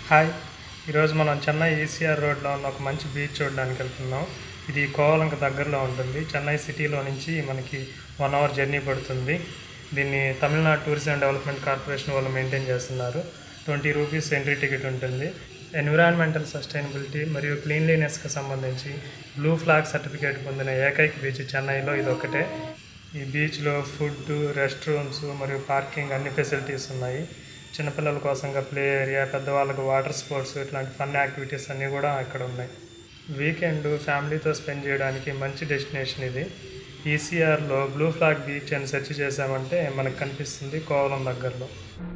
hi ఈరోజు మనం Chennai ECR రోడ్లో ఉన్న ఒక మంచి బీచ్ చూడడానికి వెళ్తున్నాం ఇది కోవలంక దగ్గరలో ఉంటుంది చెన్నై సిటీలో నుంచి మనకి వన్ అవర్ జర్నీ పడుతుంది దీన్ని Tamil Nadu tourism and development corporation వాళ్ళు మెయింటైన్ చేస్తున్నారు ట్వంటీ రూపీస్ ఎంట్రీ టికెట్ ఉంటుంది ఎన్విరాన్మెంటల్ సస్టైనబిలిటీ మరియు క్లీన్లీనెస్కి సంబంధించి బ్లూ ఫ్లాగ్ సర్టిఫికేట్ పొందిన ఏకైక బీచ్ చెన్నైలో ఇది ఒకటే ఈ బీచ్లో ఫుడ్ రెస్ట్ రూమ్స్ మరియు పార్కింగ్ అన్ని ఫెసిలిటీస్ ఉన్నాయి చిన్నపిల్లల కోసంగా ప్లే ఏరియా పెద్దవాళ్ళకు వాటర్ స్పోర్ట్స్ ఇట్లాంటి ఫన్ యాక్టివిటీస్ అన్నీ కూడా ఇక్కడ ఉన్నాయి వీకెండ్ ఫ్యామిలీతో స్పెండ్ చేయడానికి మంచి డెస్టినేషన్ ఇది ఈసీఆర్లో బ్లూ ఫ్లాగ్ బీచ్ అని సెర్చ్ చేసామంటే మనకు కనిపిస్తుంది కోవలం దగ్గరలో